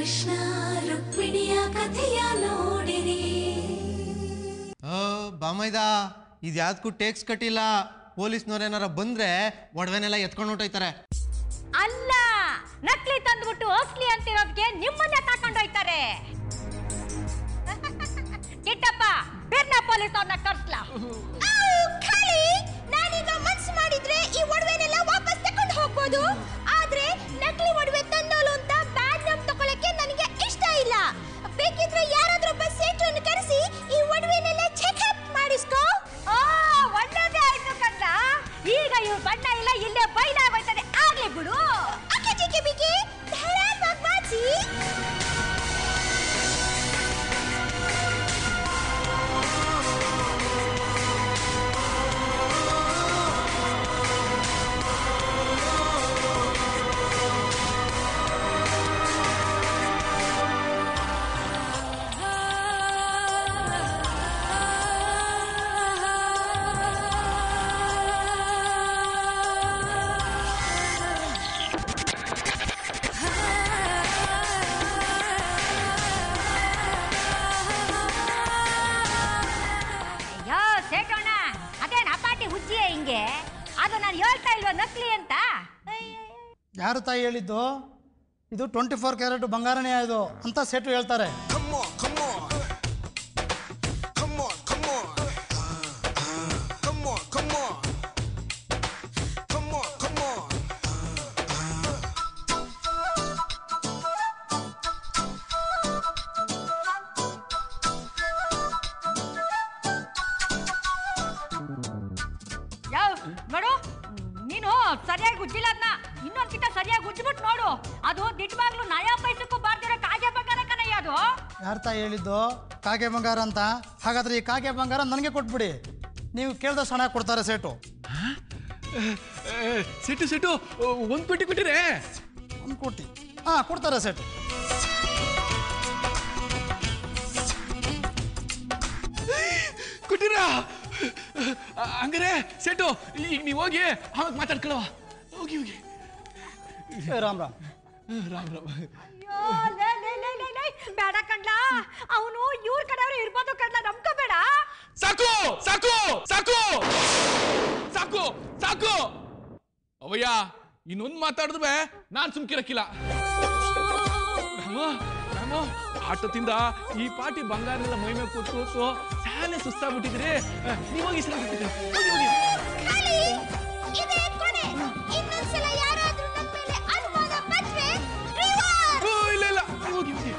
ಕೃಷ್ಣ ರುಕ್ಮಿಣಿಯ ಕಥೆಯ ನೋಡಿರಿ ಆ, ಬಾಮೈದ ಇದು ಯಾವ್ದಕ್ಕೂ ಟ್ಯಾಕ್ಸ್ ಕಟ್ಟಿಲ್ಲ ಪೊಲೀಸ್ನವ್ರು ಏನಾರ ಬಂದ್ರೆ ಒಡವೆನೆಲ್ಲ ಎತ್ಕೊಂಡು ಹೊಂಟೋಯ್ತಾರೆ ಅಲ್ಲ ನಕಲಿ ತಂದ್ಬಿಟ್ಟು ಅಸ್ಲಿ ಅಂತಿರೋದ್ಗೆ ನಿಮ್ಮನ್ನ ತಕೊಂಡೋಯ್ತಾರೆ ಕಿಟ್ಟಪ್ಪ ಬಿರ್ನ ಪೊಲೀಸ್ ಅವ್ರನ್ನ ಕರ್ಸ್ಲಾ ಖಾಲಿ ನಾನೀಗ ಮನ್ಸು ಮಾಡಿದ್ರೆ ಈ ಒಡವೆನೆಲ್ಲ ವಾಪಸ್ ತಕೊಂಡು ಹೋಗ್ಬೋದು ಆದ್ರೆ ನಕಲಿ ಒಡವೆ ತಂದೋಲು ಅಂತ ಬ್ಯಾಡ್ ನಮ್ ತಗೊಳಕ್ಕೆ ನನಗೆ ಇಷ್ಟ ಇಲ್ಲ ಬೇಕಿದ್ರೆ ಯಾರಾದ್ರೂ ಒಬ್ಬ ಸೇಟನ್ನು ಕರೆಸಿ ಈ ಒಡವೆನೆಲ್ಲ ಚೆಕ್ಅಪ್ ಮಾಡಿಸ್ಕೋ ಆ ಒಳ್ಳೇದೇ ಆಯ್ತು ಕಣ್ಣ ಈಗ ಇವ್ರ ಬಣ್ಣ ಇಲ್ಲ ಇಲ್ಲೇ ಬೈದಾಗೋಯ್ತದೆ ಆಗ್ಲಿ ಬಿಡು ಅಕ್ಕೆ ಚಿಕ್ಕಿ ಬಿಕ್ಕಿ ಧಾರಾಳವಾಗಿ ಮಾಡಿಸಿ ಅಯ್ಯೋ ಸೇಟೋಣ ಅದೇನ್ ಅಪಾಟಿ ಹುಜ್ಜಿಯೇ ಹಿಂಗೆ ಅದು ನಾನು ಹೇಳ್ತಾ ಇಲ್ವಾ ನಕಲಿ ಅಂತ ಯಾರು ತಾಯಿ ಹೇಳಿದ್ದು ಇದು ಟ್ವೆಂಟಿ ಫೋರ್ ಕ್ಯಾರೆಟ್ ಬಂಗಾರನೇ ಇದು ಅಂತ ಸೇಟು ಹೇಳ್ತಾರೆ ಯಾವ ನೋಡು ನೀನು ಸರಿಯಾಗಿ ಉಜ್ಜಿಲ್ಲ ಅದನ್ನ ಇನ್ನೊಂದ್ಕಿಂತ ಸರಿಯಾಗಿ ಉಜ್ಜಿಬಿಟ್ಟು ನೋಡು ಅದು ದಿಟ್ವಾಗ್ಲು ನಯಾ ಪೈಸಕ್ಕೂ ಬಾರ್ದಿರೋ ಕಾಗೆ ಬಂಗಾರ ಕಣಯ್ಯ ಅದು ಯಾರು ತಾಯಿ ಹೇಳಿದ್ದು ಕಾಗೆ ಬಂಗಾರ ಅಂತ ಹಾಗಾದ್ರೆ ಈ ಕಾಗೆ ಬಂಗಾರ ನನಗೆ ಕೊಟ್ಬಿಡಿ ನೀವು ಕೇಳ್ದಷ್ಟು ಹಣ ಕೊಡ್ತಾರೆ ಸೇಟು ಸಿಟ್ಟು ಸಿಟ್ಟು ಒಂದು ಕೋಟಿ ಕೊಟ್ಟಿರೇ ಒಂದು ಕೋಟಿ ಹಾಂ ಕೊಡ್ತಾರೆ ಸೇಟು ಕೊಟ್ಟಿರಾ ಹಂಗಾರೆ ಸೆಟ್ಟು ಈಗ ನೀವು ಹೋಗಿ ಅವಾಗ ಮಾತಾಡ್ಕೊಳ್ಳೋ ಹೋಗಿ ಹೋಗಿ ಏ ರಾಮ್ ರಾಮ್ ರಾಮ್ ರಾಮ್ ಅಯ್ಯೋ, ಲೇ, ಲೇ, ಲೇ, ಲೇ, ಲೇ, ಬೇಡ ಕಣ್ಲ ಅವನು ಇವ್ರ ಕಡೆಯವ್ರು ಇರ್ಬೋದು ಕಣ್ಲ ನಂಬ್ಕೋಬೇಡ ಸಾಕು ಸಾಕು ಸಾಕು ಸಾಕು ಸಾಕು ಅವಯ್ಯ ಇನ್ನೊಂದು ಮಾತಾಡಿದ್ರೆ ನಾನ್ ಸುಮ್ಕಿರಕ್ಕಿಲ್ಲ ರಾಮು ರಾಮು ಆಟದಿಂದ ಈ ಪಾಟಿ ಬಂಗಾರನೆಲ್ಲ ಮೈ ಮೇಲೆ ಕೂತು ಕೂತು ಸಾಲೆ ಸುಸ್ತಾಗ್ಬಿಟ್ಟಿದ್ರಿ ನೀವು ಹೋಗಿ ಸಲ ಹೋಗಿ ಹೋಗಿ ಖಾಲಿ ಇದೇ ಕೊನೆ ಇನ್ನೊಂದ್ಸಲ ಯಾರಾದ್ರೂ ನನ್ನ ಮೇಲೆ ಅನುಮಾನ ಪಟ್ರೆ ರಿವರ್ಸ್ ಓ, ಇಲ್ಲ ಇಲ್ಲ ಹೋಗಿ ಹೋಗಿ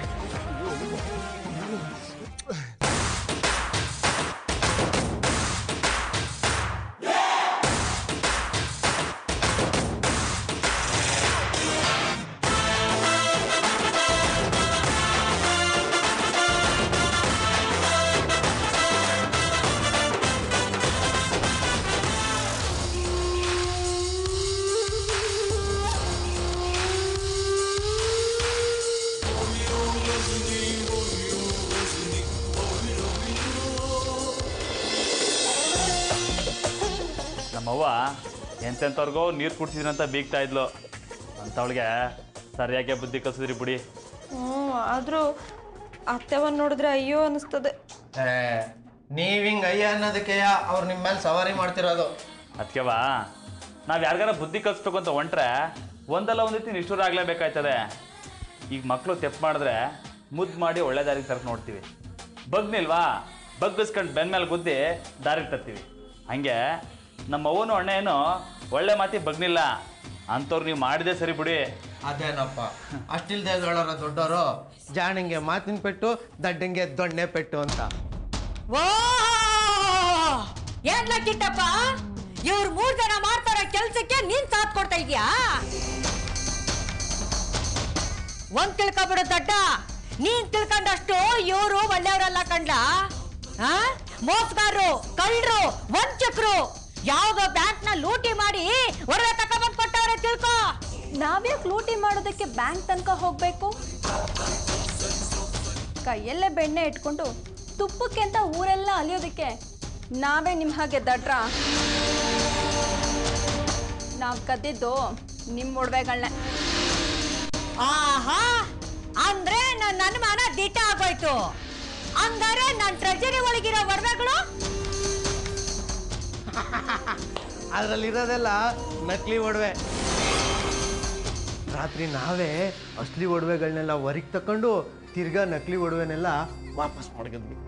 ನಮ್ಮವ್ವ ಎಂತೆಂಥವ್ರಿಗೋ ನೀರು ಕುಡ್ಸಿದ್ರಿ ಅಂತ ಬೀಗ್ತಾ ಇದ್ಲು ಅಂಥವಳಿಗೆ ಸರಿಯಾಗಿ ಬುದ್ಧಿ ಕಲಿಸಿದ್ರಿ ಬಿಡಿ ಹ್ಞೂ ಆದರೂ ಅತ್ತೆವನ್ನ ನೋಡಿದ್ರೆ ಅಯ್ಯೋ ಅನಿಸ್ತದೆ ನೀವ್ ಹಿಂಗ್ ಅಯ್ಯ ಅನ್ನೋದಕ್ಕೆ ಅವ್ರು ನಿಮ್ಮ ಮೇಲೆ ಸವಾರಿ ಮಾಡ್ತಿರೋದು ಅದಕ್ಕೆವಾ ನಾವು ಯಾರಿಗಾರ ಬುದ್ಧಿ ಕಲಿಸ್ಬೇಕು ಅಂತ ಹೊಂಟ್ರೆ ಒಂದಲ್ಲ ಒಂದು ರೀತಿ ನಿಷ್ಠೂರ ಆಗಲೇಬೇಕಾಯ್ತದೆ ಈಗ ಮಕ್ಕಳು ತೆಪ್ಪು ಮಾಡಿದ್ರೆ ಮುದ್ದು ಮಾಡಿ ಒಳ್ಳೆ ದಾರಿಗೆ ತರಕ್ಕೆ ನೋಡ್ತೀವಿ ಬಗ್ನಿಲ್ವಾ ಬಗ್ಗಿಸ್ಕೊಂಡು ಬೆನ್ನ ಮೇಲೆ ಗುದ್ದಿ ದಾರಿಗೆ ತರ್ತೀವಿ ಹಂಗೆ ನಮ್ಮ ಅವ್ವನು ಅಣ್ಣ ಏನು ಒಳ್ಳೆ ಮಾತಿ ಬಗ್ನಿಲ್ಲ ಅಂಥವ್ರು ನೀವು ಮಾಡಿದೆ ಸರಿ ಬಿಡಿ ಅದೇನಪ್ಪ ಅಷ್ಟಿಲ್ದೆ ಹೇಳೋರ ದೊಡ್ಡವರು ಜಾಣಿಂಗೆ ಮಾತಿನ ಪೆಟ್ಟು ದಡ್ಡಂಗೆ ದೊಣ್ಣೆ ಪೆಟ್ಟು ಅಂತ ಓ ಏನ್ಲ ಕಿಟ್ಟಪ್ಪ ಇವ್ರು ಮೂರ್ ಜನ ಮಾಡ್ತಾರ ಕೆಲ್ಸಕ್ಕೆ ನೀನ್ ಸಾಥ್ ಕೊಡ್ತಾ ಇದೀಯಾ ಒಂದ್ ತಿಳ್ಕೊಬಿಡು ದಡ್ಡ ನೀನ್ ತಿಳ್ಕೊಂಡಷ್ಟು ಇವರು ಒಳ್ಳೆಯವರಲ್ಲ ಕಂಡ್ಲ ಆ? ಮೋಸಗಾರರು ಕಳ್ಳರು ವಂಚಕರು ಯಾವ್ದೋ ಬ್ಯಾಂಕ್ ನ ಲೂಟಿ ಮಾಡಿ ಒಡವೆ ತಕೊಂಡ್ಬಂದ್ ಕೊಟ್ಟವ್ರೆ ತಿಳ್ಕೊ ನಾವ್ಯಾಕೆ ಲೂಟಿ ಮಾಡೋದಕ್ಕೆ ಬ್ಯಾಂಕ್ ತನಕ ಹೋಗ್ಬೇಕು ಕೈಯಲ್ಲೇ ಬೆಣ್ಣೆ ಇಟ್ಕೊಂಡು ತುಪ್ಪಕ್ಕೆ ಅಂತ ಊರೆಲ್ಲ ಅಲಿಯೋದಕ್ಕೆ ನಾವೇ ನಿಮ್ಮ ಹಾಗೆ ದಡ್ರ ನಾವು ಕದ್ದಿದ್ದು ನಿಮ್ಮ ಒಡವೆಗಳನ್ನ ಆಹಾ ಹೊಟ್ಟೋಯ್ತು ಹಂಗಾರೆ ನಾನ್ ಟ್ರೆಜರಿ ಒಳಗಿರೋ ಒಡವೆಗಳು ಅದರಲ್ಲಿರೋದೆಲ್ಲ ನಕಲಿ ಒಡವೆ ರಾತ್ರಿ ನಾವೇ ಅಸಲಿ ಒಡವೆಗಳನ್ನೆಲ್ಲ ಹೊರಗೆ ತಕೊಂಡು ತಿರ್ಗಾ ನಕಲಿ ಒಡವೆನೆಲ್ಲ ವಾಪಸ್ ಮಾಡ್ಕೊಂಡ್ವಿ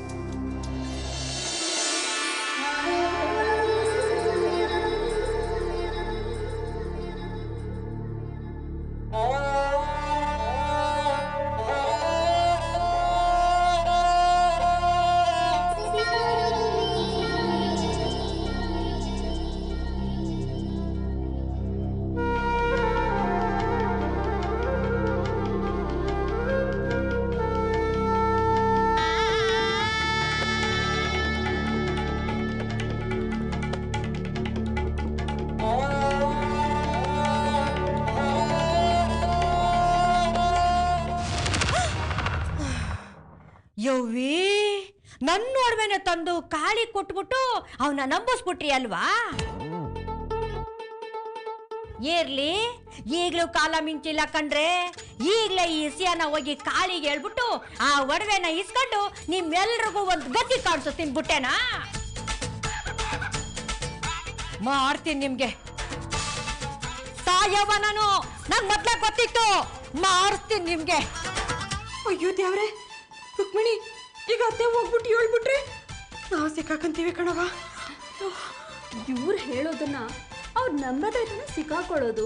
ಯವ್ವಿ ನನ್ನ ಒಡವೆನ ತಂದು ಕಾಳಿ ಕೊಟ್ಬಿಟ್ಟು ಅವನ ನಂಬಿಸ್ಬಿಟ್ರಿ ಅಲ್ವಾ ಇರ್ಲಿ ಈಗ್ಲೂ ಕಾಲ ಮಿಂಚಿಲ್ಲ ಕಂಡ್ರೆ ಈಗ್ಲೇ ಈ ಇಸಿಯನ್ನ ಹೋಗಿ ಕಾಳಿಗೆ ಹೇಳ್ಬಿಟ್ಟು ಆ ಒಡವೆನ ಇಸ್ಕೊಂಡು ನಿಮ್ಮೆಲ್ರಿಗೂ ಒಂದು ಗತಿ ಕಾಣಿಸ್ತೀನಿ ಬಿಟ್ಟೆನಾ ಮಾಡ್ತೀನಿ ನಿಮ್ಗೆ ಸಾಯವ ನಾನು ನಂಗೆ ಮೊದ್ಲೇ ಗೊತ್ತಿತ್ತು ಮಾಡಿಸ್ತೀನಿ ನಿಮ್ಗೆ ಅಯ್ಯೋ ದೇವ್ರೆ ರುಕ್ಮಿಣಿ ಈಗ ಅತ್ತೆ ಹೋಗ್ಬಿಟ್ಟು ಹೇಳ್ಬಿಟ್ರೆ ನಾವು ಸಿಕ್ಕಾಕಂತೀವಿ ಕಣವ ಇವ್ರು ಹೇಳೋದನ್ನ ಅವ್ರು ನಂಬದೇ ಸಿಕ್ಕಾಕೊಳ್ಳೋದು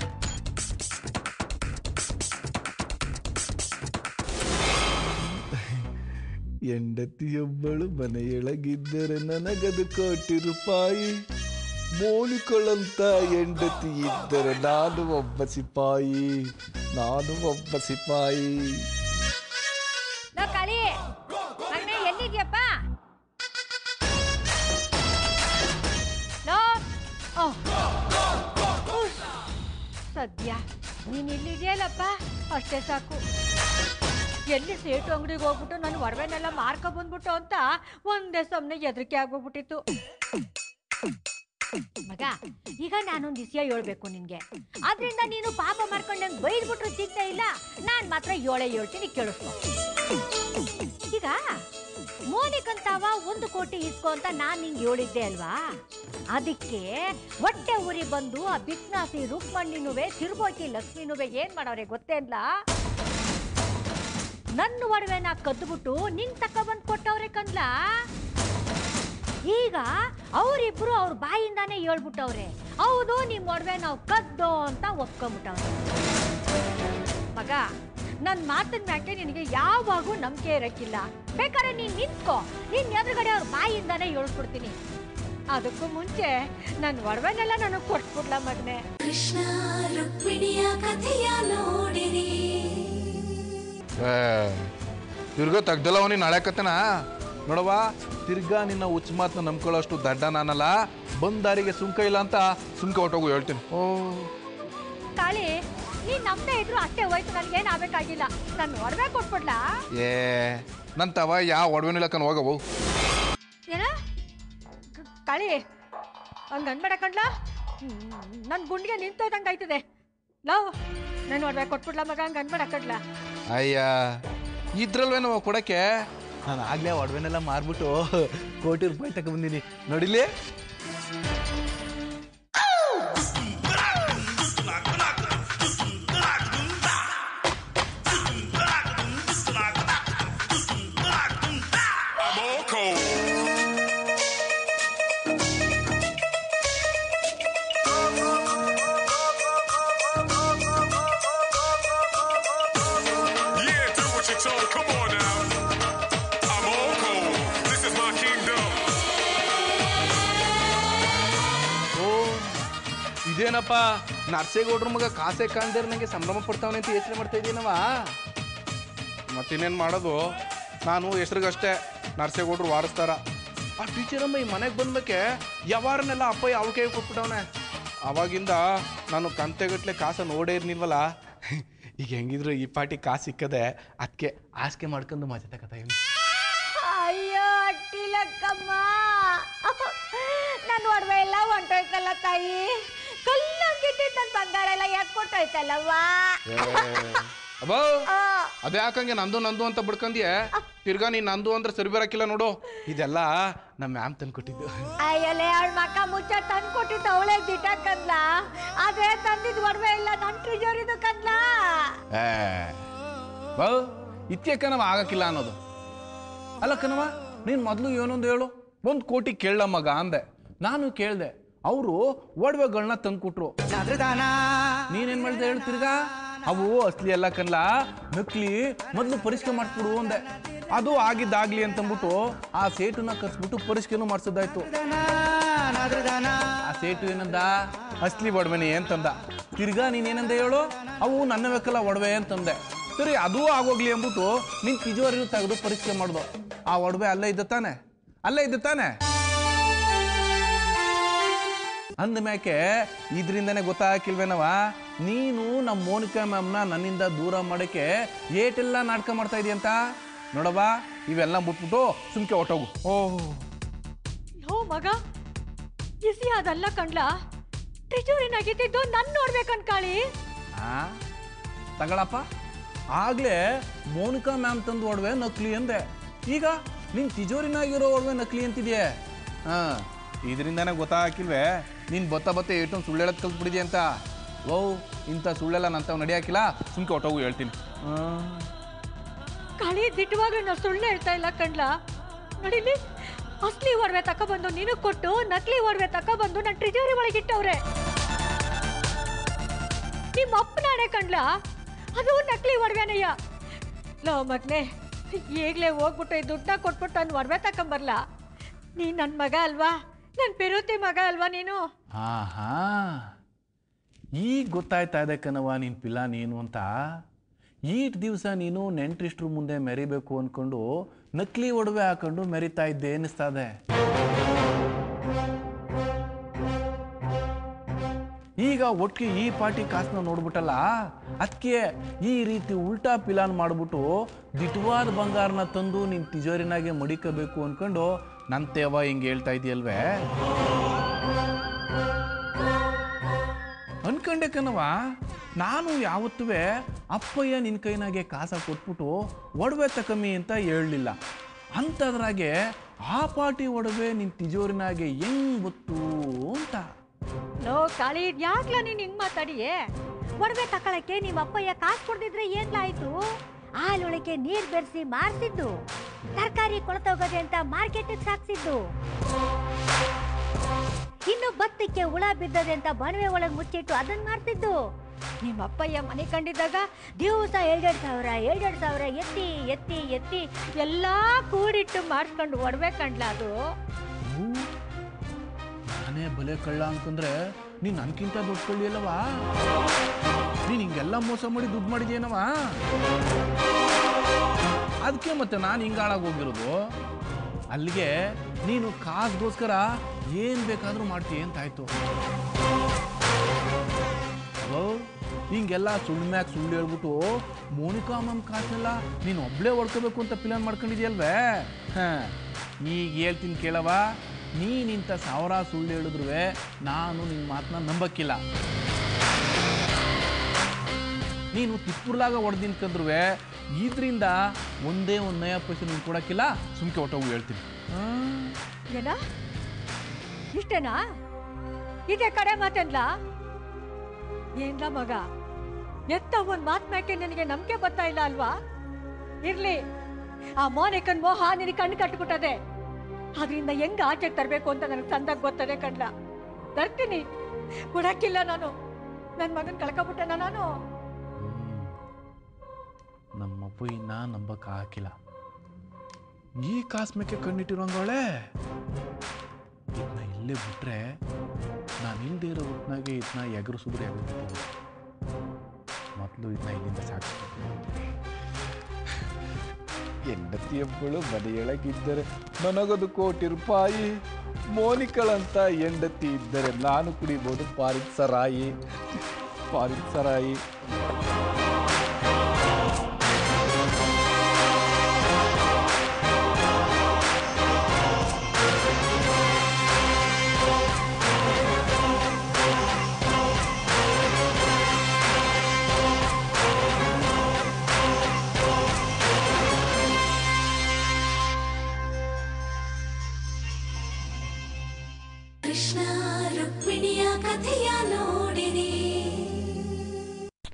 ಹೆಂಡತಿಯೊಬ್ಬಳು ಮನೆಯೊಳಗಿದ್ದರೆ ನನಗದು ಕೋಟಿ ರೂಪಾಯಿ ಮೋನಿಕೊಳ್ಳಂತ ಹೆಂಡತಿ ಇದ್ದರೆ ನಾನು ಒಬ್ಬ ಸಿಪಾಯಿ ನಾನು ಒಬ್ಬ ಸಿಪಾಯಿ ಲೋ ಕಾಳಿ ಮಗನೇ ಎಲ್ಲಿದ್ಯಪ್ಪ ಲೋ ಓ ಉಸ್. ಸದ್ಯ ನೀನ್ ಇಲ್ಲಿದೆಯಲ್ಲಪ್ಪ ಅಷ್ಟೇ ಸಾಕು ಎಲ್ಲಿ ಸೇಟು ಅಂಗಡಿಗೆ ಹೋಗ್ಬಿಟ್ಟು ನಾನು ಒಡವೆನೆಲ್ಲ ಮಾರ್ಕೊ ಬಂದ್ಬಿಟ್ಟು ಅಂತ ಒಂದೇ ಸಮನೆ ಹೆದರಿಕೆ ಆಗೋಗ್ಬಿಟ್ಟಿತ್ತು ಮಗ ಈಗ ನಾನೊಂದು ವಿಷಯ ಹೇಳ್ಬೇಕು ನಿನ್ಗೆ ಆದ್ರಿಂದ ನೀನು ಪಾಪ ಮಾಡ್ಕೊಂಡು ನಂಗೆ ಬೈದ್ಬಿಟ್ರು ಚಿಂತೆ ಇಲ್ಲ ನಾನ್ ಮಾತ್ರ ಏಳೇ ಹೇಳ್ತೀನಿ ಕೇಳಿಸ್ಕೊ ಈಗ ಮೋನಿಕಂತಾವ ಒಂದು ಕೋಟಿ ಇಸ್ಕೊ ಅಂತ ನಾನ್ ನಿಂಗೆ ಹೇಳಿದ್ದೆ ಅಲ್ವಾ ಅದಕ್ಕೆ ಹೊಟ್ಟೆ ಉರಿ ಬಂದು ಆ ಬಿಕ್ನಾಸಿ ರುಕ್ಮಣ್ಣಿನುವೆ ತಿರುಗೋಕಿ ಲಕ್ಷ್ಮಿನುವೆ ಏನ್ ಮಾಡವ್ರೆ ಗೊತ್ತೇ ಇಲ್ಲ ನನ್ನ ಒಡವೆನ ಕದ್ದುಬಿಟ್ಟು ನಿಂಗ್ ತಕ್ಕ ಬಂದ್ ಕೊಟ್ಟವ್ರೆ ಕನ್ಲ ಈಗ ಅವರಿಬ್ರು ಅವ್ರ ಬಾಯಿಂದಾನೇ ಹೇಳ್ಬಿಟ್ಟವ್ರೆ ಹೌದು ನಿಮ್ ಒಡವೆ ನಾವು ಕದ್ದು ಅಂತ ಒಪ್ಕೊಂಬಿಟ್ಟವ್ರೆ ಮಗ ನನ್ನ ಮಾತಿನ ಮ್ಯಾಕೆ ನಿನಗೆ ಯಾವಾಗೂ ನಂಬಿಕೆ ಇರಕ್ಕಿಲ್ಲ ಬೇಕಾದ್ರೆ ನೀನ್ ನಿಂತ್ಕೋ ನಿನ್ ಎದುರುಗಡೆ ಅವ್ರ ಬಾಯಿಂದಾನೇ ಹೇಳ್ಕೊಡ್ತೀನಿ ಅದಕ್ಕೂ ಮುಂಚೆ ನನ್ನ ಒಡವೆನೆಲ್ಲ ನನಗೆ ಕೊಟ್ಬಿಡ್ಲ ಮಗನೆ ಕೃಷ್ಣ ರುಕ್ಮಿಣಿಯ ಕಥೆಯ ನೋಡಿರಿ ತಿರ್ಗಾ ತೆಗ್ದಲ್ಲ ಅವನಿ ನಾಳೆ ಕತ್ತನ ನೋಡವ್ವ ತಿರ್ಗಾ ನಿನ್ನ ಹುಚ್ಚ ಮಾತನ್ನ ನಂಬ್ಕೊಳ್ಳೋಷ್ಟು ದಡ್ಡ ನಾನಲ್ಲ ಬಂದ್ ದಾರಿಗೆ ಸುಂಕ ಇಲ್ಲ ಅಂತ ಸುಂಕ ಹೊಟ್ಟೋಗು ಹೇಳ್ತೀನಿ ಓ ಕಾಳಿ ನೀನ್ ನಮ್ದೇ ಇದ್ರು ಅಷ್ಟೇ ಹೋಯ್ತು ನನ್ಗೇನ್ ಆಗ್ಬೇಕಾಗಿಲ್ಲ ನನ್ನ ಒಡವೆ ಕೊಟ್ಬಿಡ್ಲಾ ಏ ನಂತವ ಯಾವ ಒಡವೆನಿಲ್ಲ ಹೋಗವು ಏನ ಕ- ಕಾಳಿ ಹಂಗ ಅನ್ಬೇಡ ಕಣ್ಲ ನನ್ನ ಗುಂಡಿಗೆ ನಿಂತೋದಂಗೆ ಆಯ್ತದೆ ಲವ್ ನಾನು ಒಡವೆ ಕೊಟ್ಬಿಡ್ಲ ಮಗ ಹಂಗ ಅನ್ಬೇಡ ಕಣ್ಲ ಅಯ್ಯ ಇದ್ರಲ್ವೇನವ ಕೊಡಕ್ಕೆ ನಾನು ಆಗ್ಲೇ ಒಡವೆನೆಲ್ಲ ಮಾರ್ಬಿಟ್ಟು ಕೋಟಿ ರೂಪಾಯಿ ತಗೊಂಡ್ ಬಂದೀನಿ ನೋಡಿಲಿ Yeah, do what you're told. Come on now. I'm all cold. This is my kingdom. ಓ ಇದೇನಪ್ಪ ನರ್ಸೇಗೌಡ್ರ ಮಗ ಕಾಸೆ ಕಾಣ್ದೇರ್ ನಂಗೆ ಸಂಭ್ರಮ ಪಡ್ತಾವನೆ ಅಂತ ಯೋಚನೆ ಮಾಡ್ತಾ ಇದ್ದೀನವ ಮತ್ತಿನ್ನೇನು ಮಾಡೋದು ನಾನು ಹೆಸ್ರಿಗಷ್ಟೇ ನರ್ಸೇಗೌಡ್ರು ವಾರಿಸ್ತಾರ ಆ ಟೀಚರ್ ಅಮ್ಮ ಈ ಮನೆಗೆ ಬಂದ್ಮೇಕೆ ಯಾವಾರನ್ನೆಲ್ಲ ಅಪ್ಪ ಯಾವ ಕೈ ಕೊಟ್ಬಿಟ್ಟವನೆ ಅವಾಗಿಂದ ನಾನು ಕಂತೆಗಟ್ಲೆ ಕಾಸ ನೋಡೇ ಇರ್ನಿಲ್ವಲ್ಲ ಈಗ ಹೆಂಗಿದ್ರು ಈ ಪಾಟಿ ಕಾಸು ಸಿಕ್ಕದೆ ಅದಕ್ಕೆ ಆಸ್ಕೆ ಮಾಡ್ಕೊಂಡು ಮಜಾ ತಗೋತಾ ಇವ್ನಿ ಅಯ್ಯೋ ಅಟ್ಟಿಲಕ್ಕಮ್ಮ ನನ್ನ ಒಡವೆ ಎಲ್ಲ ಹೊಂಟೋಯ್ತಲ್ಲ ತಾಯಿ ಕಲ್ಲಂಗಿಟ್ಟಿದ್ದು ನನ್ನ ಬಂಗಾರ ಎಲ್ಲ ಯಾಕೆ ಕೊಟ್ಟೋಯ್ತಲ್ಲವ್ವ ಅಬ್ಬೋ ಆ, ಅದೇ ಯಾಕಂಗೆ ನಂದು ನಂದು ಅಂತ ಬಿಡ್ಕಂದ್ಯೆ ತಿರ್ಗಾ ನೀನ್ ನಂದು ಅಂದ್ರೆ ಸರಿ ಬರಕಿಲ್ಲ ನೋಡು ಇದೆಲ್ಲ ನಮ್ಮ ಮ್ಯಾಮ್ ತಂದ್ಕೊಟ್ಟಿದ್ದು ಅಯ್ಯಲೇ ಅವಳ ಮಕ್ಕ ಮುಚ್ಚ ತಂದು ಕೊಟ್ಟಿದ್ದು ಅವಳೇ ದಿಟ ಕದ್ಲ ಆದ್ರೆ ತಂದಿದ್ ಒಡವೆ ಇಲ್ಲ ನನ್ ಟ್ರಿಜರಿದು ಕದ್ಲ ಏ ಬಾ ಇತ್ಯ ಕಣವ ಆಗಕ್ಕಿಲ್ಲ ಅನ್ನೋದು ಅಲ್ಲ ಕಣವ ನೀನು ಮೊದಲು ಏನೊಂದು ಹೇಳು ಒಂದು ಕೋಟಿ ಕೇಳ ಮಗ ಅಂದೆ ನಾನು ಕೇಳ್ದೆ ಅವರು ಒಡವೆಗಳನ್ನ ತಂದ್ಕೊಟ್ರು ನೀನೇನ್ ಮಾಡಿದೆ ಹೇಳು ತಿರ್ಗಾ ಅವು ಅಸ್ಲಿ ಎಲ್ಲ ಕನ್ಲ ನಕ್ಲಿ ಮೊದಲು ಪರಿಷ್ಕಾರ ಮಾಡಿಸ್ಬಿಡು ಅಂದೆ ಅದು ಆಗಿದ್ದಾಗ್ಲಿ ಅಂತಂದ್ಬಿಟ್ಟು ಆ ಸೇಟುನ ಕರ್ಸ್ಬಿಟ್ಟು ಪರಿಷ್ಕರಣೆ ಮಾಡಿಸೋದಾಯ್ತು ಆ ಸೇಟು ಏನಂದ ಅಸ್ಲಿ ಒಡವೆನೆ ಅಂತಂದ ತಿರ್ಗಾ ನೀನೇನಂದ ಹೇಳು ಅವು ನನ್ನ ಬೇಕಲ್ಲ ಒಡವೆ ಅಂತಂದೆ ಸರಿ ಅದೂ ಆಗೋಗ್ಲಿ ಅಂದ್ಬಿಟ್ಟು ನಿನ್ ತಿಜೋರಿ ತೆಗೆದು ಪರೀಕ್ಷೆ ಮಾಡ್ದು ಆ ಒಡವೆ ಅಲ್ಲೇ ಇದ್ದ ತಾನೆ ಅಲ್ಲೇ ಇದ್ದ ತಾನೆ ಅಂದ ಮ್ಯಾಕೆ ಇದರಿಂದನೇ ಗೊತ್ತಾಗಿಲ್ವೇನವ ನೀನು ನಮ್ಮ ಮೋನಿಕಾ ಮ್ಯಾಮ್ನ ನನ್ನಿಂದ ದೂರ ಮಾಡಕ್ಕೆ ಏಟೆಲ್ಲ ನಾಟಕ ಮಾಡ್ತಾ ಇದೀಯಂತ ನೋಡವ್ವ ಇವೆಲ್ಲ ಮುಟ್ಬಿಟ್ಟು ಸುಮ್ಕೆ ಹೊಟ್ಟೋಗು ಓಹ್ ಲೋ ಮಗ ಇಸಿ ಅದಲ್ಲ ಕಣ್ಲ ತಿಜೋರಿನಾಗಿದ್ದು ನನ್ ನೋಡ್ಬೇಕನ್ಕಾಳಿ ಆ ತಗಳಪ್ಪ ಆಗ್ಲೇ ಮೋನಿಕಾ ಮ್ಯಾಮ್ ತಂದು ಒಡವೆ ನಕಲಿ ಅಂದೆ ಈಗ ನಿನ್ ತಿಜೋರಿನಾಗಿರೋ ಒಡವೆ ನಕಲಿ ಅಂತಿದ್ಯೆ ಹಾ ಇದರಿಂದಾನೇ ಗೊತ್ತಾಗಿಲ್ವೇ ನೀನ್ ಬತ್ತ ಬತ್ತ ಏಟೊಂದು ಸುಳ್ಳು ಹೇಳೋದು ಕಲ್ತ್ಬಿಡಿದ್ಯಾ ಅಂತ ಓ ಇಂಥ ಸುಳ್ಳೆಲ್ಲ ನಂತವ್ ನಡಿಯಾಕಿಲ್ಲ ಸುಮ್ಕೆ ಹೊಟ್ಟೋಗು ಹೇಳ್ತೀನಿ ಆ, ಕಾಳಿ ದಿಟ್ಟವಾಗ್ಲೂ ನಾ ಸುಳ್ಳು ಹೇಳ್ತಾ ಇಲ್ಲ ಕಣ್ಲ ನೋಡಿಲಿ ಅಸ್ಲಿ ಒಡವೆ ತಕೊಬಂದು ನಿನಗ್ ಕೊಟ್ಟು ನಕಲಿ ಒಡವೆ ತಕೊಬಂದು ನನ್ನ ಟ್ರಿಜರಿ ಒಳಗಿಟ್ಟವ್ರೆ ನಿಮ್ಮ ಅಪ್ಪನಾಣೆ ಕಣ್ಲ ಅದು ನಕಲಿ ಒಡವೆನಯ್ಯ ಲೋ ಮಗ್ನೆ ಈಗ್ಲೇ ಹೋಗ್ಬಿಟ್ಟು ಈ ದುಡ್ಡನ್ನ ಕೊಟ್ಬಿಟ್ಟು ನನ್ನ ಒಡವೆ ತಕೊಂಬರ್ಲ ನೀ ನನ್ನ ಮಗ ಅಲ್ವಾ ನನ್ನ ಪೆರುತಿ ಮಗ ಅಲ್ವಾ ನೀನು ಆಹಾ ಈಗ ಗೊತ್ತಾಯ್ತಾ ಇದೆ ಕಣವ ನಿನ್ ಪಿಲ್ಲ ನೀನು ಅಂತ ಈಟ್ ದಿವಸ ನೀನು ನೆಂಟ್ರಿಷ್ಟ್ರ ಮುಂದೆ ಮೆರಿಬೇಕು ಅನ್ಕೊಂಡು ನಕಲಿ ಒಡವೆ ಹಾಕೊಂಡು ಮೆರಿತಾ ಇದ್ದೆ ಅನ್ನಿಸ್ತಾ ಇದೆ ಈಗ ಒಟ್ಟಿಗೆ ಈ ಪಾರ್ಟಿ ಕಾಸನ್ನ ನೋಡ್ಬಿಟ್ಟಲ್ಲ ಅದಕ್ಕೆ ಈ ರೀತಿ ಉಲ್ಟಾ ಪಿಲಾನ್ ಮಾಡ್ಬಿಟ್ಟು ದಿಟವಾದ ಬಂಗಾರನ ತಂದು ನಿನ್ ತಿಜೋರಿನಾಗೆ ಮಡಿಕಬೇಕು ಅನ್ಕೊಂಡು ನನ್ನ ತೇವ ಹಿಂಗೆ ಹೇಳ್ತಾ ಇದೆಯಲ್ವೇ ಅನ್ಕಂಡೆ ಕಣವ ನಾನು ಯಾವತ್ತೂ ಅಪ್ಪಯ್ಯ ನಿನ್ನ ಕೈನಾಗೆ ಕಾಸ ಕೊಟ್ಬಿಟ್ಟು ಒಡವೆ ತಕಮ್ಮಿ ಅಂತ ಹೇಳಲಿಲ್ಲ ಅಂಥದ್ರಾಗೆ ಆ ಪಾಟಿ ಒಡವೆ ನಿನ್ನ ತಿಜೋರಿನಾಗೆ ಹೆಂಗ್ ಗೊತ್ತು ಅಂತ ಲೋ ಕಾಳಿ ಯಾಕ್ಲ ನೀನ್ ಹಿಂಗ್ ಮಾತಾಡಿಯೇ ಒಡವೆ ತಕೊಳಕ್ಕೆ ನಿಮ್ಮ ಅಪ್ಪಯ್ಯ ಕಾಸು ಕೊಡ್ದಿದ್ರೆ ಏನ್ಲಾಯ್ತು ಹಾಲೊಳಗೆ ನೀರ್ ಬೆರೆಸಿ ಮಾರ್ಸಿದ್ದು ತರಕಾರಿ ಕೊಳತೋಗದೆ ಅಂತ ಮಾರ್ಕೆಟಿಗೆ ಸಾಕ್ಸಿದ್ದು ಇನ್ನು ಭತ್ತಕ್ಕೆ ಹುಳ ಬಿದ್ದದೆ ಅಂತ ಬಣವೆ ಒಳಗೆ ಮುಚ್ಚಿಟ್ಟು ಅದನ್ನ ಮಾರ್ತಿದ್ದು ನಿಮ್ಮ ಅಪ್ಪಯ್ಯ ಮನೆ ಕಂಡಿದ್ದಾಗ ದಿವಸ ಎರಡೆರಡು ಸಾವಿರ ಎರಡೆರಡು ಸಾವಿರ ಎತ್ತಿ ಎತ್ತಿ ಎತ್ತಿ ಎಲ್ಲಾ ಕೂಡಿಟ್ಟು ಮಾಡಿಸ್ಕೊಂಡು ಒಡವೆ ಕಂಡ್ಲ ಅದು ಹ್ಞೂ. ನಾನೇ ಬಲೆ ಕಳ್ಳ ಅನ್ಕಂದ್ರೆ ನೀನ್ ನನ್ಕಿಂತ ದೊಡ್ಡ ಕಳ್ಳಿ ಅಲ್ಲವಾ ನೀನ್ ಹಿಂಗೆಲ್ಲ ಮೋಸ ಮಾಡಿ ದುಡ್ಡು ಮಾಡಿದ್ಯೇನವ ಅದಕ್ಕೆ ಮತ್ತೆ ನಾನು ಹಿಂಗೆ ಹಾಳಾಗೋಗಿರೋದು ಅಲ್ಲಿಗೆ ನೀನು ಕಾಸ್ಗೋಸ್ಕರ ಏನ್ ಬೇಕಾದ್ರೂ ಮಾಡ್ತೀಯ ಅಂತಾಯ್ತು ಹಲೋ ಹಿಂಗೆಲ್ಲ ಸುಳ್ಳು ಮ್ಯಾಗ ಸುಳ್ಳು ಹೇಳ್ಬಿಟ್ಟು ಮೋನಿಕಾ ಮ್ಯಾಮ್ ಕಾಸನ್ನೆಲ್ಲ ನೀನು ಒಬ್ಳೇ ಹೊಡ್ಕೋಬೇಕು ಅಂತ ಪ್ಲಾನ್ ಮಾಡ್ಕೊಂಡಿದ್ಯಲ್ವೇ ಹಾ ಈಗ ಹೇಳ್ತೀನಿ ಕೇಳವ ನೀನಿಂತ ಸಾವಿರ ಸುಳ್ಳು ಹೇಳಿದ್ರು ನಾನು ನಿನ್ನ ಮಾತನ್ನ ನಂಬಕ್ಕಿಲ್ಲ ನೀನು ತಿಪ್ಪುರ್ಲಾಗ ಹೊಡೆದಿನ್ಕಂದ್ರು ಇದರಿಂದ ಒಂದೇ ಒಂದು ನಯ ಪೈಸೆ ನೀನು ಕೊಡಕ್ಕಿಲ್ಲ ಸುಮ್ಕೆ ಹೊಟ್ಟೋಗು ಹೇಳ್ತೀನಿ ಏನ ಇಷ್ಟೇನಾ ಇದೇ ಕಡೆ ಮಾತೇನ್ಲ ಏನ್ಲ ಮಗ ಎತ್ತ ಒಂದ್ ಮಾತ್ ಮ್ಯಾಕೆ ನಿನಗೆ ನಂಬಿಕೆ ಬರ್ತಾ ಇಲ್ಲ ಅಲ್ವಾ ಇರ್ಲಿ ಆ ಮೋನಿಕನ್ ಮೋಹ ನಿನಗೆ ಕಣ್ಣು ಕಟ್ಬಿಟ್ಟದೆ ಅದರಿಂದ ಹೆಂಗ್ ಆಚೆಗೆ ತರಬೇಕು ಅಂತ ನನಗೆ ಚಂದಾಗ್ ಗೊತ್ತದೆ ಕಣ್ಲ ತರ್ತೀನಿ ಕೊಡಕ್ಕಿಲ್ಲ ನಾನು ನನ್ನ ಮಗನ್ ಕಳ್ಕೊಬಿಟ್ಟೆನ ನಾನು ನಮ್ಮಪ್ಪ ಇನ್ನ ನಂಬಕ್ ಹಾಕಿಲ್ಲ ಈ ಕಾಸ್ಮೆಕ್ಕೆ ಕಣ್ಣಿಟ್ಟಿರೋಂಗವಳೆ ಇದನ್ನ ಇಲ್ಲೇ ಬಿಟ್ರೆ ನಾನು ಇಲ್ದೇ ಇರೋ ಹೊತ್ನಾಗೆ ಇದನ್ನ ಎಗರಿಸಿದ್ರೆ ಎಗರಿಸ್ಬೋದು ಮೊದಲು ಇದನ್ನ ಇಲ್ಲಿಂದ ಸಾಕು ಹೆಂಡತಿಯೊಬ್ಬಳು ಮನೆಯೊಳಗಿದ್ದರೆ ನನಗದು ಕೋಟಿ ರೂಪಾಯಿ ಮೋನಿಕಳಂತ ಹೆಂಡತಿ ಇದ್ದರೆ ನಾನು ಕುಡಿಬೋದು ಪಾರಿತ್ ಸರಾಯಿ ಪಾರಿತ್ ಸರಾಯಿ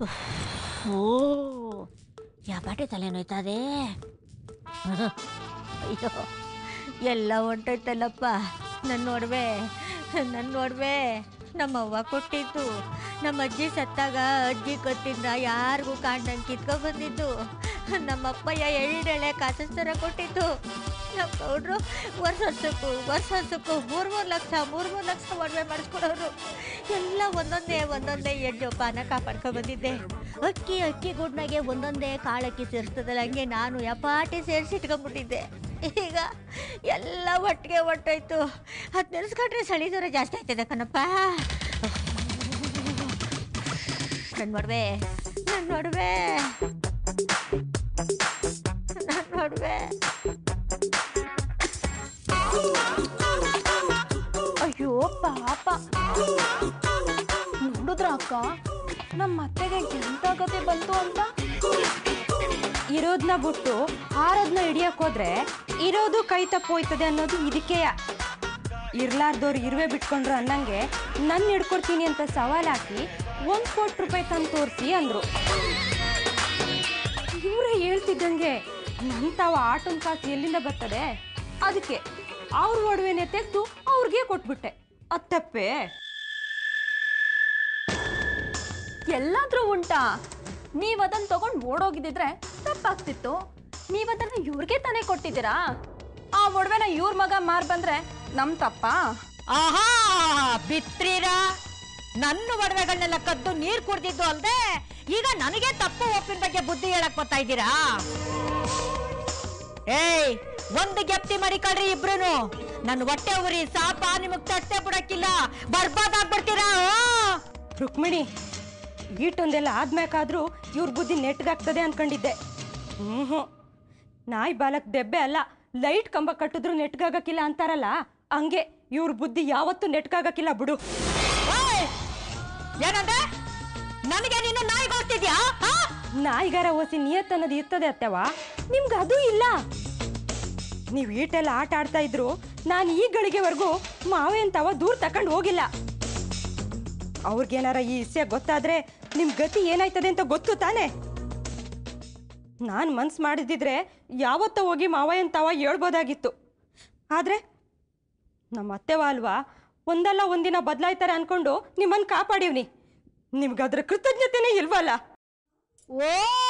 ಓ ಯಾಪಾಟಿ ತಲೆ ನೋಯ್ತದೆ ಅಯ್ಯೋ ಎಲ್ಲ ಹೊಂಟೋಯ್ತಲ್ಲಪ್ಪ ನನ್ನ ಒಡವೆ ನನ್ನ ಒಡವೆ ನಮ್ಮವ್ವ ಕೊಟ್ಟಿದ್ದು ನಮ್ಮ ಅಜ್ಜಿ ಸತ್ತಾಗ ಅಜ್ಜಿ ಕೊಟ್ಟಿದ್ದ ಯಾರಿಗೂ ಕಾಣ್ದಂಗೆ ಕಿತ್ಕೊಂಡ್ ಬಂದಿದ್ದು ನಮ್ಮಪ್ಪಯ್ಯ ಎಳ್ಳೆಳೆ ಕಾಸಸ್ತರ ಕೊಟ್ಟಿದ್ದು ನಮ್ಮ ಗೌಡ್ರು ವರ್ಷ ವರ್ಷಕ್ಕೂ ವರ್ಷ ವರ್ಷಕ್ಕೂ ಮೂರು ಮೂರು ಲಕ್ಷ ಮೂರು ಮೂರು ಲಕ್ಷ ಒಡವೆ ಮಾಡಿಸ್ಕೊಡೋರು ಎಲ್ಲ ಒಂದೊಂದೇ ಒಂದೊಂದೇ ಎಣ್ಣೆ ಪಾನ ಕಾಪಾಡ್ಕೊಂಡ್ ಬಂದಿದ್ದೆ ಅಕ್ಕಿ ಅಕ್ಕಿ ಗುಡ್ನಾಗೆ ಒಂದೊಂದೇ ಕಾಳಕ್ಕಿ ಸೇರಿಸ್ತದಲ್ಲ ಹಂಗೆ ನಾನು ಯಪಾಟಿ ಸೇರಿಸಿ ಇಟ್ಕೊಂಡ್ಬಿಟ್ಟಿದ್ದೆ ಈಗ ಎಲ್ಲ ಒಟ್ಟಿಗೆ ಹೊಟ್ಟೋಯ್ತು ಅದು ನೆನೆಸ್ಕೊಂಡ್ರೆ ಚಳಿ ಜ್ವರ ಜಾಸ್ತಿ ಆಯ್ತದೆ ಕಣಪ್ಪ ನನ್ನ ನೋಡ್ವೆ ನನ್ನ ನೋಡ್ವೆ ನನ್ನ ನೋಡ್ವೆ ಅಯ್ಯೋ ಪಾಪ ನೋಡಿದ್ರ ಅಕ್ಕ ನಮ್ಮ ಅತ್ತೆಗೆ ಎಂತ ಗತಿ ಬಂತು ಅಂತ ಇರೋದನ್ನ ಬಿಟ್ಟು ಹಾರೋದ್ನ ಹಿಡಿಯಕ್ ಹೋದ್ರೆ ಇರೋದು ಕೈ ತಪ್ಪೋಯ್ತದೆ ಅನ್ನೋದು ಇದಕ್ಕೆಯ ಇರ್ಲಾರ್ದವ್ರು ಇರುವೆ ಬಿಟ್ಕೊಂಡ್ರು ಅನ್ನಂಗೆ ನನ್ನ ಹಿಡ್ಕೊಡ್ತೀನಿ ಅಂತ ಸವಾಲ್ ಹಾಕಿ ಒಂದ್ ಕೋಟಿ ರೂಪಾಯಿ ತಂದು ತೋರಿಸಿ ಅಂದ್ರು ಇವರೇ ಹೇಳ್ತಿದ್ದಂಗೆ ನನ್ ತಾವ ಆಟೋನ್ ಕಾಸು ಎಲ್ಲಿಂದ ಬರ್ತದೆ ಅದಕ್ಕೆ ಅವ್ರ ಒಡವೆನೆ ತೆಗೆದು ಅವ್ರಿಗೆ ಕೊಟ್ಬಿಟ್ಟೆ ಅತ್ತಪ್ಪೆ ಎಲ್ಲಾದ್ರೂ ಉಂಟಾ ನೀವ್ ಅದನ್ನ ತಗೊಂಡ್ ಓಡೋಗಿದ್ದಿದ್ರೆ ತಪ್ಪಾಗ್ತಿತ್ತು ನೀವ್ ಅದನ್ನ ಇವ್ರಿಗೆ ತಾನೇ ಕೊಟ್ಟಿದ್ದೀರಾ ಆ ಒಡವೆನ ಇವ್ರ ಮಗ ಮಾರ್ ಬಂದ್ರೆ ನಮ್ ತಪ್ಪಾ ಆಹಾ ಬಿತ್ರೀರ ನನ್ನ ಒಡವೆಗಳನ್ನೆಲ್ಲ ಕದ್ದು ನೀರ್ ಕುಡ್ದಿದ್ದು ಅಲ್ದೆ ಈಗ ನನಗೆ ತಪ್ಪು ಒಪ್ಪಿನ ಬಗ್ಗೆ ಬುದ್ಧಿ ಹೇಳಕ್ ಬರ್ತಾ ಇದ್ದೀರಾ ಏಯ್ ಒಂದು ಗೆಪ್ತಿ ಮಡಿಕಳ್ರಿ ಇಬ್ರುನು ನನ್ನ ಹೊಟ್ಟೆ ಉರಿ ಸಾಪ ನಿಮಗ್ ತಟ್ಟೆ ಬಿಡಕ್ಕಿಲ್ಲ ಬರ್ಬಾದ್ ಆಗ್ಬಿಡ್ತೀರಾ ರುಕ್ಮಿಣಿ ಈಟೊಂದೆಲ್ಲ ಆದ್ಮ್ಯಾಕಾದ್ರೂ ಇವ್ರ ಬುದ್ಧಿ ನೆಟ್ಗಾಗ್ತದೆ ಅನ್ಕೊಂಡಿದ್ದೆ ಹ್ಮ್ ಹ್ಮ್ ನಾಯಿ ಬಾಲಕ್ ದೆಬ್ಬೆ ಅಲ್ಲ ಲೈಟ್ ಕಂಬ ಕಟ್ಟಿದ್ರು ನೆಟ್ಗಾಗಕ್ಕಿಲ್ಲ ಅಂತಾರಲ್ಲ ಹಂಗೆ ಇವ್ರ ಬುದ್ಧಿ ಯಾವತ್ತೂ ನೆಟ್ಗಾಗಕ್ಕಿಲ್ಲ ಬಿಡು ಓಯ್! ಏನಂದೆ ನನಗೆ ನೀನು ನಾಯಿ ಗೊತ್ತಿದ್ಯಾ ನಾಯಿಗಾರ ಓಸಿ ನಿಯತ್ ಅನ್ನೋದು ಇರ್ತದೆ ಅತ್ತೆವ ನಿಮ್ಗೆ ಅದು ಇಲ್ಲ ನೀವು ಈಟೆಲ್ಲ ಆಟ ಆಡ್ತಾ ಇದ್ರು ನಾನು ಈ ಗಳಿಗೆವರೆಗೂ ಮಾವೆ ಅಂತವ ದೂರ ತಕೊಂಡು ಹೋಗಿಲ್ಲ ಅವ್ರಿಗೇನಾರ ಈ ವಿಷಯ ಗೊತ್ತಾದ್ರೆ ನಿಮ್ ಗತಿ ಏನಾಯ್ತದೆ ಅಂತ ಗೊತ್ತು ತಾನೇ ನಾನು ಮನ್ಸು ಮಾಡಿದ್ದಿದ್ರೆ ಯಾವತ್ತ ಹೋಗಿ ಮಾವಯ್ಯನ್ ತಾವ ಹೇಳ್ಬೋದಾಗಿತ್ತು ಆದ್ರೆ ನಮ್ಮ ಅತ್ತೆವ ಅಲ್ವಾ ಒಂದಲ್ಲ ಒಂದಿನ ಬದಲಾಯ್ತಾರೆ ಅನ್ಕೊಂಡು ನಿಮ್ಮನ್ನು ಕಾಪಾಡೀವ್ನಿ ನಿಮ್ಗದ್ರ ಕೃತಜ್ಞತೆನೇ ಇಲ್ವಲ್ಲ ಓ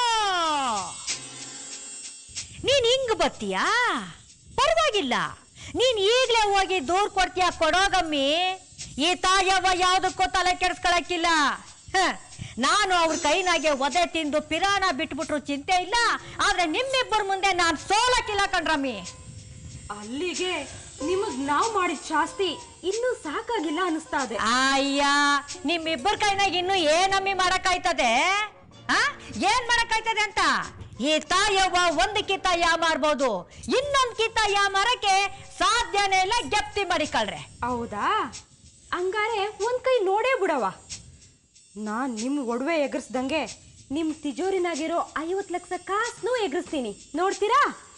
ನೀನ್ ಹಿಂಗ್ ಬತ್ತೀಯಾ ಪರವಾಗಿಲ್ಲ ನೀನ್ ಈಗ್ಲೇ ಹೋಗಿ ದೂರ್ ಕೊಡ್ತೀಯ ಕೊಡೋಗಮ್ಮಿ ಈ ತಾಯವ್ವ ಯಾವ್ದಕ್ಕೂ ತಲೆ ಕೆಡಿಸ್ಕೊಳಕ್ಕಿಲ್ಲ ಹ, ನಾನು ಅವ್ರ ಕೈನಾಗೆ ಒದೆ ತಿಂದು ಪಿರಾಣ ಬಿಟ್ಬಿಟ್ರು ಚಿಂತೆ ಇಲ್ಲ ಆದ್ರೆ ನಿಮ್ಮಿಬ್ಬರ ಮುಂದೆ ನಾನು ಸೋಲಕ್ಕಿಲ್ಲ ಕಣ್ರಮ್ಮಿ ಅಲ್ಲಿಗೆ ನಿಮಗ್ ನಾವ್ ಮಾಡಿದ ಶಾಸ್ತಿ ಇನ್ನೂ ಸಾಕಾಗಿಲ್ಲ ಅನಿಸ್ತಾ ಇದೆ ಅಯ್ಯ ನಿಮ್ಮಿಬ್ಬರ ಕೈನಾಗ ಇನ್ನು ಏನಮ್ಮಿ ಮಾಡಕ್ಕಾಯ್ತದೆ ಆ ಏನ್ ಮಾಡಕ್ಕಾಯ್ತದೆ ಅಂತ ಈ ತಾಯವ್ವ ಒಂದು ಕಿತ್ತ ಯಾ ಮಾರ್ಬೋದು ಇನ್ನೊಂದ್ ಕಿತ್ತ ಯಾ ಮಾರಕ್ಕೆ ಸಾಧ್ಯನೇ ಇಲ್ಲ ಗೆಪ್ತಿ ಮಾಡಿಕಳ್ರೆ ಹೌದಾ ಹಂಗಾರೆ ಒಂದ್ ಕೈ ನೋಡೇ ಬಿಡವ ನಾನ್ ನಿಮ್ ಒಡವೆ ಎಗರ್ಸ್ದಂಗೆ ನಿಮ್ ತಿಜೋರಿನಾಗಿರೋ ಐವತ್ ಲಕ್ಷ ಕಾಸ್ನೂ ಎಗರಿಸ್ತೀನಿ ನೋಡ್ತೀರಾ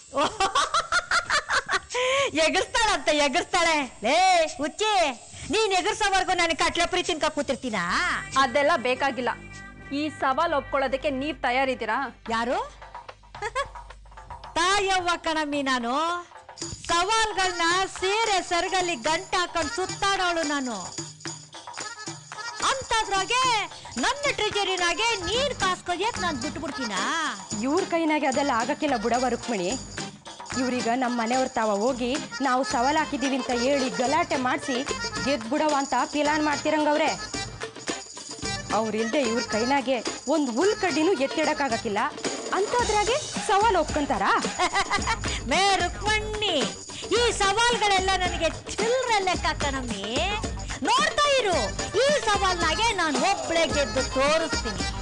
ಎಗರ್ಸ್ತಾಳಂತ ಎಗರ್ಸ್ತಾಳೆ ಲೇ ಹುಚ್ಚಿ ನೀನ್ ಎಗರ್ಸೋವರೆಗೂ ನನಗೆ ಕಟ್ಲೆ ಪ್ರೀತಿ ತಿನ್ಕ ಕೂತಿರ್ತೀನಾ ಅದೆಲ್ಲ ಬೇಕಾಗಿಲ್ಲ ಈ ಸವಾಲ್ ಒಪ್ಕೊಳ್ಳೋದಕ್ಕೆ ನೀವ್ ತಯಾರಿದ್ದೀರಾ ಯಾರು ತಾಯವ್ವ ಕಣಮ್ಮಿ ನಾನು ಸವಾಲ್ಗಳನ್ನ ಸೀರೆ ಸೆರಗಲ್ಲಿ ಗಂಟೆ ಹಾಕೊಂಡು ಸುತ್ತಾಡೋಳು ನಾನು ಅಂತದ್ರಾಗೆ ನನ್ನ ಟ್ರೆಜರಿನಾಗೆ ನೀರ್ ಕಾಸ್ಕೊಯ್ಯಕ್ ನಾನು ಬಿಟ್ಬಿಡ್ತೀನಾ ಇವ್ರ ಕೈನಾಗೆ ಅದೆಲ್ಲ ಆಗಕ್ಕಿಲ್ಲ ಬಿಡವ ರುಕ್ಮಿಣಿ ಇವ್ರೀಗ ನಮ್ಮ ಮನೆಯವ್ರ ತಾವ ಹೋಗಿ ನಾವು ಸವಾಲ್ ಹಾಕಿದೀವಿ ಅಂತ ಹೇಳಿ ಗಲಾಟೆ ಮಾಡಿಸಿ ಗೆದ್ ಬಿಡವ ಅಂತ ಪ್ಲಾನ್ ಮಾಡ್ತಿರಂಗವ್ರೆ ಅವ್ರಿಲ್ದೆ ಇವ್ರ ಕೈನಾಗೆ ಒಂದು ಹುಲ್ ಕಡ್ಡಿನೂ ಎತ್ತಿಡಕ್ಕಾಗಕ್ಕಿಲ್ಲ ಅಂತದ್ರಾಗೆ ಸವಾಲ್ ಒಪ್ಕೊಂತಾರಾ ಮೇ ರುಕ್ಮಣ್ಣಿ ಈ ಸವಾಲ್ಗಳೆಲ್ಲ ನನಗೆ ಚಿಲ್ರೆ ಲೆಕ್ಕ ಕಣಮ್ಮಿ ನೋಡ್ತಾ ಇರು ಈ ಸವಾಲ್ನಾಗೆ ನಾನು ಒಬ್ಳೆ ಗೆದ್ದು ತೋರಿಸ್ತೀನಿ